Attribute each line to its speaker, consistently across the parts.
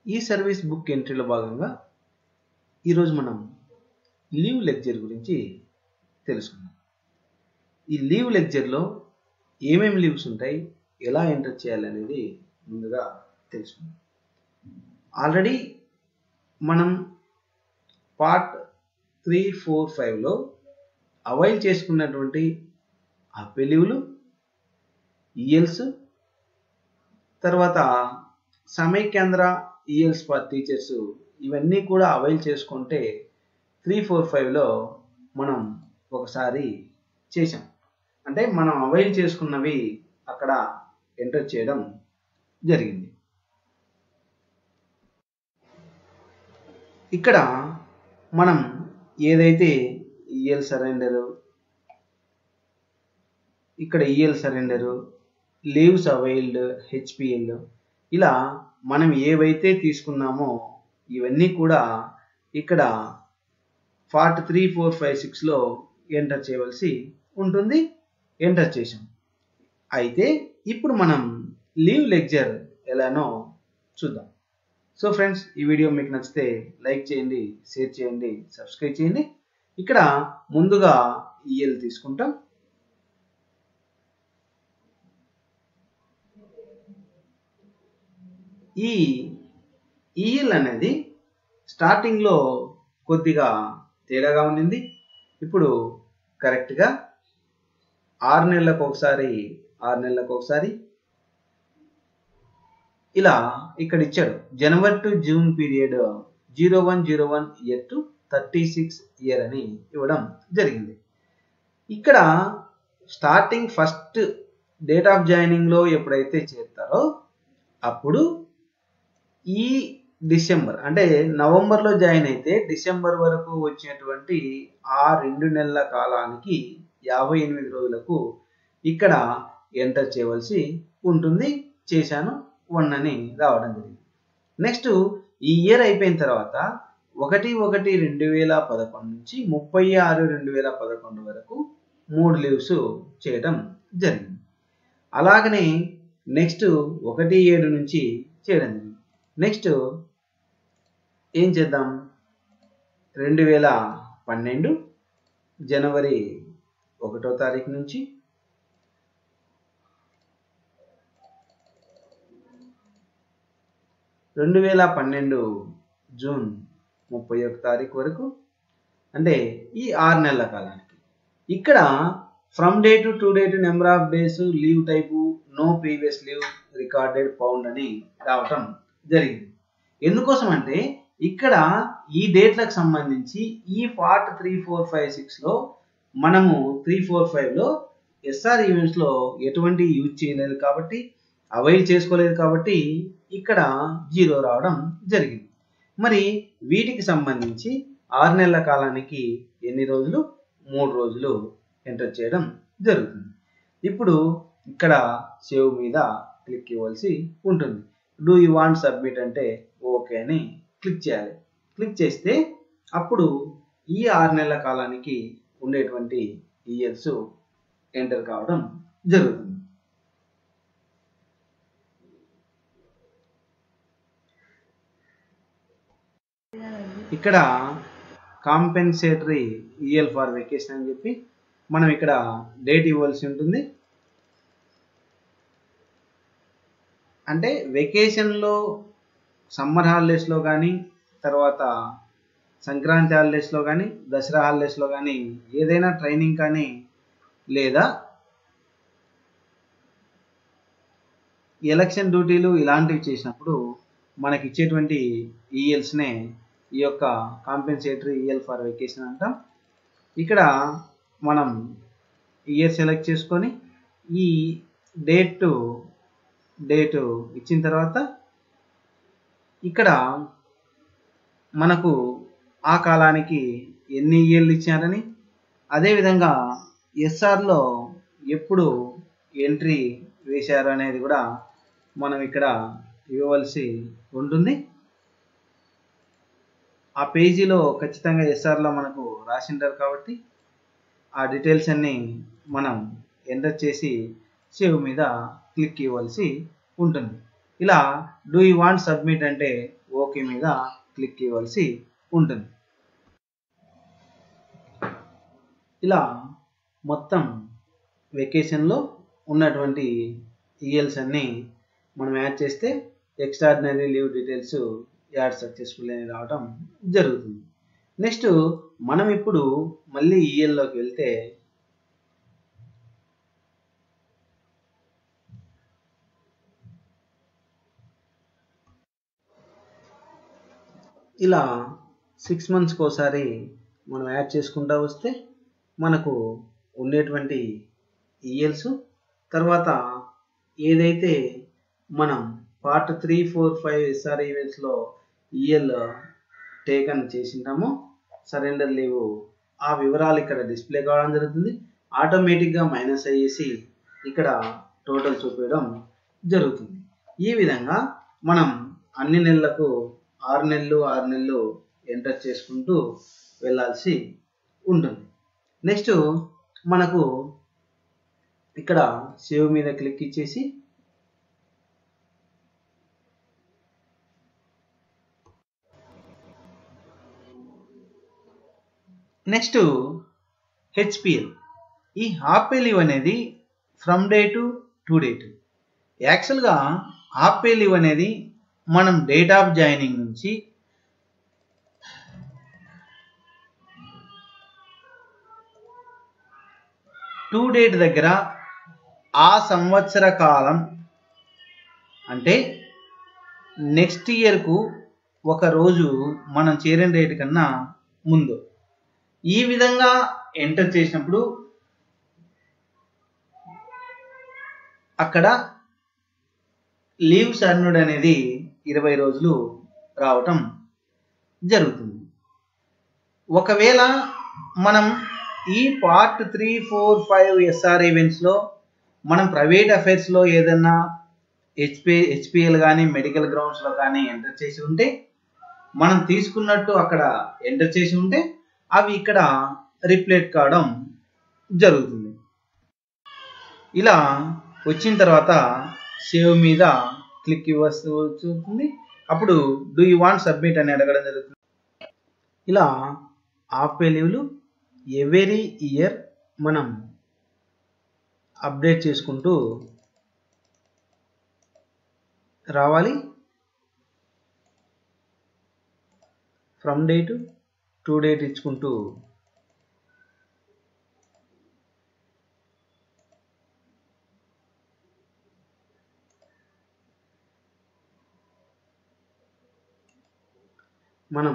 Speaker 1: ఈ service book ఎంట్రీలో భాగంగా ఈరోజు మనం లీవ్ లెక్చర్ గురించి తెలుసుకుందాం ఈ లీవ్ లెక్చర్లో ఏమేమి లీవ్స్ ఉంటాయి ఎలా ఎంటర్ చేయాలి అనేది ముందుగా తెలుసుకుందాం ఆల్రెడీ మనం పార్ట్ త్రీ ఫోర్ ఫైవ్లో అవైల్ చేసుకున్నటువంటి అప్పే లీవ్లు ఈఎల్స్ తర్వాత సమైకేంద్ర ఈఎల్స్ ఫర్ టీచర్స్ ఇవన్నీ కూడా అవైల్ చేసుకుంటే త్రీ ఫోర్ ఫైవ్లో మనం ఒకసారి చేసాం అంటే మనం అవైల్ చేసుకున్నవి అక్కడ ఎంటర్ చేయడం జరిగింది ఇక్కడ మనం ఏదైతే ఈఎల్ సరెండరు ఇక్కడ EL surrender leaves availed HPL ఇలా మనం ఏవైతే తీసుకున్నామో ఇవన్నీ కూడా ఇక్కడ ఫార్టీ త్రీ ఫోర్ ఫైవ్ సిక్స్లో ఎంటర్ చేయవలసి ఉంటుంది ఎంటర్ చేసాం అయితే ఇప్పుడు మనం లీవ్ లెక్చర్ ఎలానో చూద్దాం సో ఫ్రెండ్స్ ఈ వీడియో మీకు నచ్చితే లైక్ చేయండి షేర్ చేయండి సబ్స్క్రైబ్ చేయండి ఇక్కడ ముందుగా ఈఎల్ తీసుకుంటాం ఈ ఈఎల్ అనేది స్టార్టింగ్లో కొద్దిగా తేడాగా ఉండింది ఇప్పుడు కరెక్ట్గా ఆరు నెలలకు ఒకసారి ఆరు నెలలకు ఒకసారి ఇలా ఇక్కడ ఇచ్చాడు January to June period zero one zero one year to thirty six year అని ఇవ్వడం జరిగింది ఇక్కడ స్టార్టింగ్ ఫస్ట్ డేట్ ఆఫ్ జాయినింగ్లో ఎప్పుడైతే చేస్తారో అప్పుడు ఈ డిసెంబర్ అంటే నవంబర్లో జాయిన్ అయితే డిసెంబర్ వరకు వచ్చినటువంటి ఆ రెండు నెలల కాలానికి యాభై ఎనిమిది రోజులకు ఇక్కడ ఎంటర్ చేయవలసి ఉంటుంది చేశాను వన్ అని రావడం జరిగింది నెక్స్ట్ ఈ ఇయర్ అయిపోయిన తర్వాత ఒకటి ఒకటి రెండు వేల పదకొండు నుంచి ముప్పై ఆరు రెండు వేల పదకొండు వరకు మూడు లీవ్స్ చేయడం జరిగింది అలాగనే నెక్స్ట్ ఒకటి ఏడు నుంచి చేయడం జరిగింది నెక్స్ట్ ఏం చేద్దాం రెండు వేల పన్నెండు జనవరి ఒకటో తారీఖు నుంచి రెండు వేల పన్నెండు జూన్ ముప్పై ఒక తారీఖు వరకు అంటే ఈ ఆరు నెలల కాలానికి ఇక్కడ from day to to day to number of days leave type no previous leave recorded found అని రావటం జరిగింది ఎందుకోసం అంటే ఇక్కడ ఈ డేట్లకు సంబంధించి ఈ పార్ట్ త్రీ ఫోర్ ఫైవ్ సిక్స్లో మనము త్రీ ఫోర్ ఫైవ్లో ఎస్ఆర్ ఈవెంట్స్లో ఎటువంటి యూజ్ చేయలేదు కాబట్టి అవైల్ చేసుకోలేదు కాబట్టి ఇక్కడ జీరో రావడం జరిగింది మరి వీటికి సంబంధించి ఆరు నెలల కాలానికి ఎన్ని రోజులు మూడు రోజులు ఎంటర్ చేయడం జరుగుతుంది ఇప్పుడు ఇక్కడ సేవ్ మీద క్లిక్ ఇవ్వాల్సి ఉంటుంది డూ యూ వాంట్ సబ్మిట్ అంటే ఓకే అని క్లిక్ చేయాలి క్లిక్ చేస్తే అప్పుడు ఈ ఆరు నెలల కాలానికి ఉండేటువంటి ఇయర్స్ ఎంటర్ కావడం జరుగుతుంది ఇక్కడ కాంపెన్సేటరీ ఈఎల్ ఫర్ వెకేషన్ అని చెప్పి మనం ఇక్కడ డేట్ ఇవ్వాల్సి ఉంటుంది అంటే వెకేషన్లో సమ్మర్ హాలిడేస్లో కానీ తర్వాత సంక్రాంతి హాలిడేస్లో కానీ దసరా హాలిడేస్లో కానీ ఏదైనా ట్రైనింగ్ కానీ లేదా ఎలక్షన్ డ్యూటీలు ఇలాంటివి చేసినప్పుడు మనకి ఇచ్చేటువంటి ఈఎల్స్నే ఈ యొక్క కాంపెన్సేటరీ ఈఎల్ ఫర్ వెకేషన్ అంటాం ఇక్కడ మనం ఇయర్ సెలెక్ట్ చేసుకొని ఈ డేట్ డేటు ఇచ్చిన తర్వాత ఇక్కడ మనకు ఆ కాలానికి ఎన్ని ఇయర్లు ఇచ్చారని అదేవిధంగా ఎస్ఆర్లో ఎప్పుడు ఎంట్రీ వేశారు అనేది కూడా మనం ఇక్కడ ఇవ్వవలసి ఉంటుంది ఆ పేజీలో ఖచ్చితంగా ఎస్ఆర్లో మనకు రాసింటారు కాబట్టి ఆ డీటెయిల్స్ అన్నీ మనం ఎంటర్ చేసి సేవ్ మీద క్లిక్ ఇవ్వాల్సి ఉంటుంది ఇలా డూ యూ వాంట్ సబ్మిట్ అంటే ఓకే మీద క్లిక్ ఇవ్వాల్సి ఉంటుంది ఇలా మొత్తం వెకేషన్లో ఉన్నటువంటి ఈఎల్స్ అన్నీ మనం యాడ్ చేస్తే extraordinary leave details add successful అని రావడం జరుగుతుంది నెక్స్ట్ మనం ఇప్పుడు మళ్ళీ ఈఎల్లోకి వెళ్తే ఇలా సిక్స్ మంత్స్కి ఒకసారి మనం యాడ్ చేసుకుంటూ వస్తే మనకు ఉండేటువంటి ఈఎల్స్ తర్వాత ఏదైతే మనం part three four five SR ఈవెంట్స్లో ఈఎల్ టేకన్ చేసింటామో సరెండర్ లీవ్ ఆ వివరాలు ఇక్కడ డిస్ప్లే కావడం జరుగుతుంది ఆటోమేటిక్గా మైనస్ అయ్యేసి ఇక్కడ టోటల్ చూపించడం జరుగుతుంది ఈ విధంగా మనం అన్ని నెలలకు ఆరు నెలలు ఆరు నెలలు ఎంటర్ చేసుకుంటూ వెళ్ళాల్సి ఉంటుంది నెక్స్ట్ మనకు ఇక్కడ సేవ్ మీద క్లిక్ ఇచ్చేసి నెక్స్ట్ హెచ్పిఎల్ ఈ హాఫ్ పే లీవ్ అనేది from day to to date యాక్చువల్గా హాఫ్ పే లీవ్ అనేది మనం డేట్ ఆఫ్ జాయినింగ్ నుంచి టు డేట్ దగ్గర ఆ సంవత్సర కాలం అంటే నెక్స్ట్ ఇయర్కు ఒక రోజు మనం చేరిన డేట్ కన్నా ముందు ఈ విధంగా ఎంటర్ చేసినప్పుడు అక్కడ లీవ్ సర్నుడ్ అనేది ఇరవై రోజులు రావటం జరుగుతుంది ఒకవేళ మనం ఈ part three four five SR ఈవెంట్స్లో మనం ప్రైవేట్ అఫైర్స్లో ఏదన్నా హెచ్పి హెచ్పిఎల్ కానీ మెడికల్ గ్రౌండ్స్లో కానీ ఎంటర్ చేసి ఉంటే మనం తీసుకున్నట్టు అక్కడ ఎంటర్ చేసి ఉంటే అవి ఇక్కడ రిప్లేట్ కావడం జరుగుతుంది ఇలా వచ్చిన తర్వాత సేవ్ మీద క్లిక్ ఇవ్వాల్సి ఉంటుంది అప్పుడు డూ యూ వాంట్ సబ్మిట్ అని అడగడం జరుగుతుంది ఇలా ఆఫ్ పే లీవ్లు ఎవరీ ఇయర్ మనం అప్డేట్ చేసుకుంటూ రావాలి ఫ్రమ్ డేట్ టు డేట్ ఇచ్చుకుంటూ మనం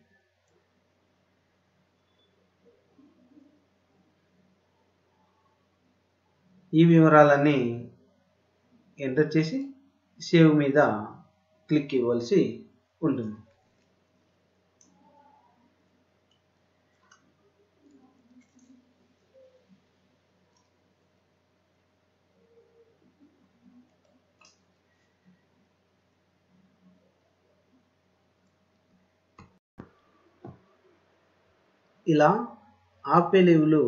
Speaker 1: ఈ వివరాలన్నీ ఎంటర్ చేసి సేవ్ మీద క్లిక్ ఇవ్వాల్సి ఉంటుంది ఇలా ఆపే లీవ్లు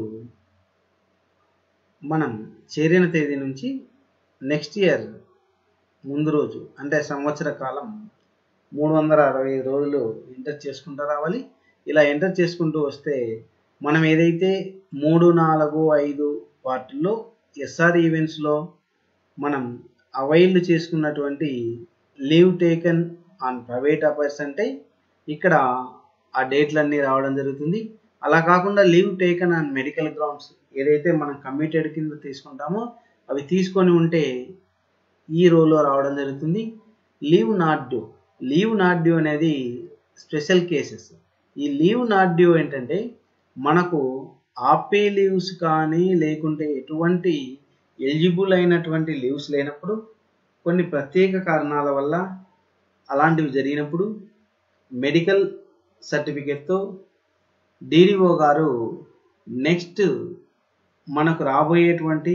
Speaker 1: మనం చేరిన తేదీ నుంచి నెక్స్ట్ ఇయర్ ముందు రోజు అంటే సంవత్సర కాలం మూడు వందల అరవై ఐదు రోజులు ఎంటర్ చేసుకుంటూ రావాలి ఇలా ఎంటర్ చేసుకుంటూ వస్తే మనం ఏదైతే మూడు నాలుగు ఐదు పార్టీల్లో ఎస్ఆర్ ఈవెంట్స్లో మనం అవైల్ చేసుకున్నటువంటి leave taken on private affairs అంటే ఇక్కడ ఆ డేట్లన్నీ రావడం జరుగుతుంది అలా కాకుండా leave taken on medical grounds ఏదైతే మనం కమిటెడ్ కింద తీసుకుంటామో అవి తీసుకొని ఉంటే ఈ రోలో రావడం జరుగుతుంది leave not due leave not due అనేది స్పెషల్ కేసెస్ ఈ లీవ్ నాట్ డ్యూ ఏంటంటే మనకు ఆపే లీవ్స్ కానీ లేకుంటే ఎటువంటి ఎలిజిబుల్ అయినటువంటి లీవ్స్ లేనప్పుడు కొన్ని ప్రత్యేక కారణాల వల్ల అలాంటివి జరిగినప్పుడు మెడికల్ సర్టిఫికేట్తో డిడిఓ గారు నెక్స్ట్ మనకు రాబోయేటువంటి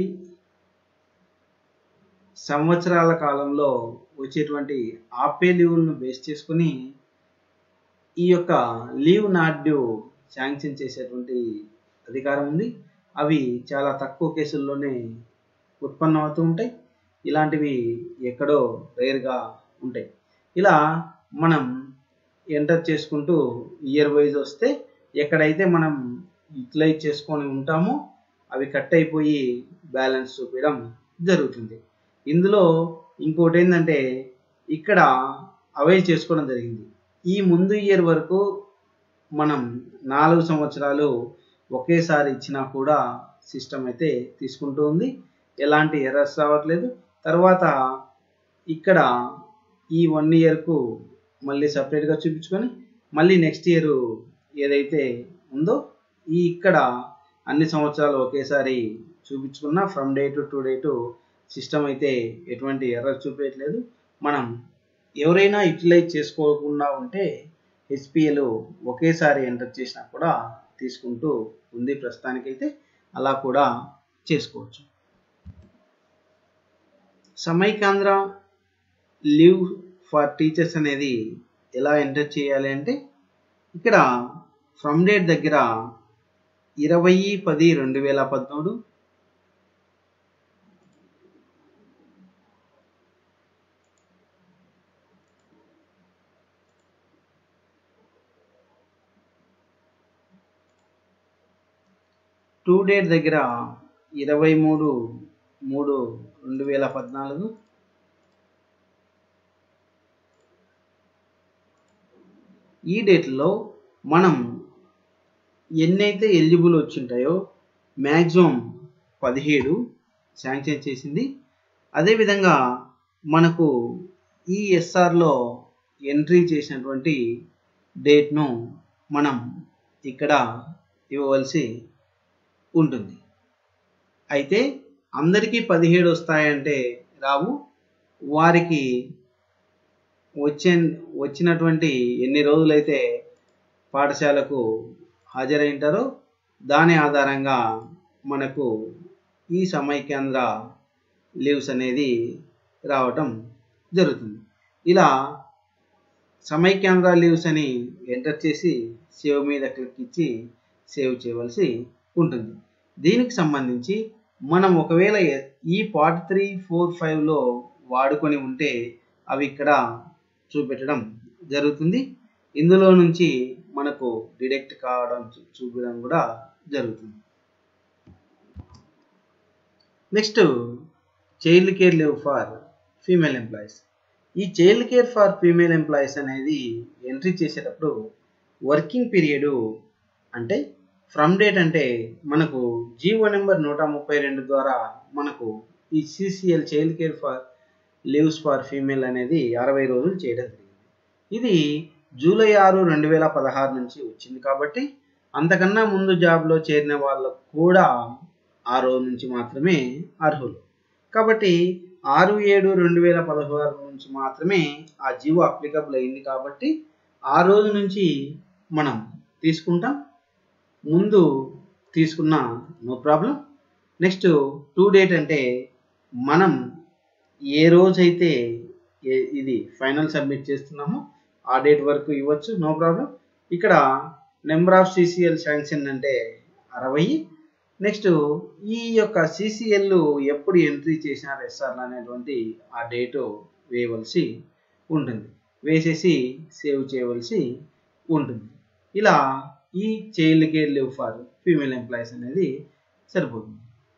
Speaker 1: సంవత్సరాల కాలంలో వచ్చేటువంటి ఆపే లీవ్లను బేస్ చేసుకుని ఈ యొక్క లీవ్ నాట్ డ్యూ శాంక్షన్ చేసేటువంటి అధికారం ఉంది అవి చాలా తక్కువ కేసుల్లోనే ఉత్పన్నం అవుతూ ఉంటాయి ఇలాంటివి ఎక్కడో రేర్గా ఉంటాయి ఇలా మనం ఎంటర్ చేసుకుంటూ ఇయర్ వైజ్ వస్తే ఎక్కడైతే మనం యూటిలైజ్ చేసుకొని ఉంటామో అవి కట్ అయిపోయి బ్యాలెన్స్ చూపించడం జరుగుతుంది ఇందులో ఇంకోటి ఏంటంటే ఇక్కడ అవైల్ చేసుకోవడం జరిగింది ఈ ముందు ఇయర్ వరకు మనం నాలుగు సంవత్సరాలు ఒకేసారి ఇచ్చినా కూడా సిస్టమ్ అయితే తీసుకుంటూ ఉంది ఎలాంటి ఎర్రర్స్ రావట్లేదు తర్వాత ఇక్కడ ఈ వన్ ఇయర్కు మళ్ళీ సపరేట్గా చూపించుకొని మళ్ళీ నెక్స్ట్ ఇయర్ ఏదైతే ఉందో ఈ ఇక్కడ అన్ని సంవత్సరాలు ఒకేసారి చూపించుకున్న from day to to day to system అయితే ఎటువంటి ఎర్రర్ చూపించట్లేదు మనం ఎవరైనా యూటిలైజ్ చేసుకోకుండా ఉంటే హెచ్పిఎల్ ఒకేసారి ఎంటర్ చేసినా కూడా తీసుకుంటూ ఉంది ప్రస్తుతానికైతే అలా కూడా చేసుకోవచ్చు సమైకాంధ్ర లీవ్ ఫర్ టీచర్స్ అనేది ఎలా ఎంటర్ చేయాలి అంటే ఇక్కడ ఫ్రమ్ డేట్ దగ్గర ఇరవై పది రెండు వేల పదమూడు టూ డేట్ దగ్గర ఇరవై మూడు మూడు రెండు వేల పద్నాలుగు ఈ డేట్లో మనం ఎన్నైతే ఎలిజిబుల్ వచ్చింటాయో మ్యాక్సిమం పదిహేడు శాంక్షన్ చేసింది అదేవిధంగా మనకు ఈ ఎస్ఆర్లో ఎంట్రీ చేసినటువంటి డేట్ను మనం ఇక్కడ ఇవ్వవలసి ఉంటుంది అయితే అందరికీ పదిహేడు వస్తాయంటే రావు వారికి వచ్చే వచ్చినటువంటి ఎన్ని రోజులైతే పాఠశాలకు హాజరై ఉంటారో దాని ఆధారంగా మనకు ఈ సమైక్యాంధ్ర లీవ్స్ అనేది రావటం జరుగుతుంది ఇలా సమైక్యాంధ్ర లీవ్స్ అని ఎంటర్ చేసి సేవ్ మీద క్లిక్ ఇచ్చి సేవ్ చేయవలసి ఉంటుంది దీనికి సంబంధించి మనం ఒకవేళ ఈ పార్ట్ త్రీ ఫోర్ ఫైవ్లో వాడుకొని ఉంటే అవి ఇక్కడ చూపెట్టడం జరుగుతుంది ఇందులో నుంచి మనకు డిడెక్ట్ కావడం చూపించడం కూడా జరుగుతుంది next child care leave for female employees ఈ child care for female employees అనేది ఎంట్రీ చేసేటప్పుడు వర్కింగ్ పీరియడ్ అంటే ఫ్రమ్ డేట్ అంటే మనకు జీవో నెంబర్ నూట ముప్పై రెండు ద్వారా మనకు ఈ CCL child care for leaves for female అనేది అరవై రోజులు చేయడం జరిగింది ఇది జూలై ఆరు రెండు వేల పదహారు నుంచి వచ్చింది కాబట్టి అంతకన్నా ముందు జాబ్లో చేరిన వాళ్ళకు కూడా ఆ రోజు నుంచి మాత్రమే అర్హులు కాబట్టి ఆరు ఏడు రెండు వేల పదహారు నుంచి మాత్రమే ఆ జీవో అప్లికబుల్ అయింది కాబట్టి ఆ రోజు నుంచి మనం తీసుకుంటాం ముందు తీసుకున్న no problem next to date అంటే మనం ఏ రోజైతే ఇది ఫైనల్ సబ్మిట్ చేస్తున్నామో ఆ డేట్ వరకు ఇవ్వచ్చు నో ప్రాబ్లం ఇక్కడ నెంబర్ ఆఫ్ సిసిఎల్ శాంక్షన్ అంటే అరవై నెక్స్ట్ ఈ యొక్క సిసిఎల్ ఎప్పుడు ఎంట్రీ చేసినారు ఎస్ఆర్లు అనేటువంటి ఆ డేటు వేయవలసి ఉంటుంది వేసేసి సేవ్ చేయవలసి ఉంటుంది ఇలా ఈ child care leave for female employees అనేది సరిపోతుంది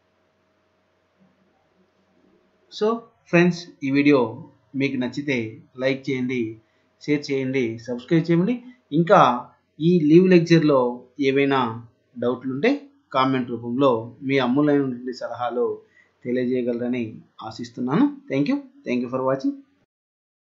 Speaker 1: సో ఫ్రెండ్స్ ఈ వీడియో మీకు నచ్చితే లైక్ చేయండి షేర్ చేయండి సబ్స్క్రైబ్ చేయండి ఇంకా ఈ లీవ్ లెక్చర్లో ఏవైనా డౌట్లు ఉంటే కామెంట్ రూపంలో మీ అమూల్యమైనటువంటి సలహాలు తెలియజేయగలరని ఆశిస్తున్నాను thank you thank you for watching